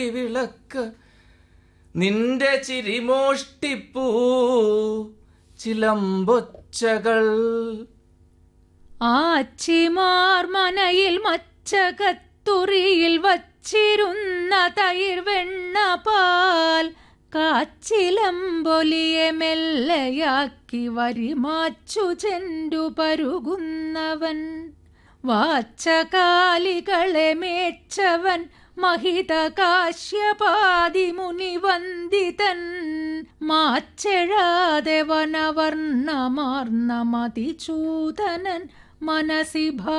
വിളക്ക് നിന്റെ ചിരിമോഷ്ടിപ്പൂ ചിലമ്പൊച്ചകൾ ആച്ചിമാർ മനയിൽ മച്ചകത്തുറിയിൽ വച്ചിരുന്ന തൈർ വെണ്ണ പാൽ കാച്ചിലമ്പൊലിയെ മെല്ലയാക്കി വരിമാച്ചു ചെണ്ടു പരുകുന്നവൻ വാച്ചകാലികളെ മേച്ചവൻ മഹിത കാശ്യപാതി മുനിവന്ദിതൻ മാച്ചെഴാതെ വനവർണ്ണമാർന്ന മതിചൂതനൻ മനസി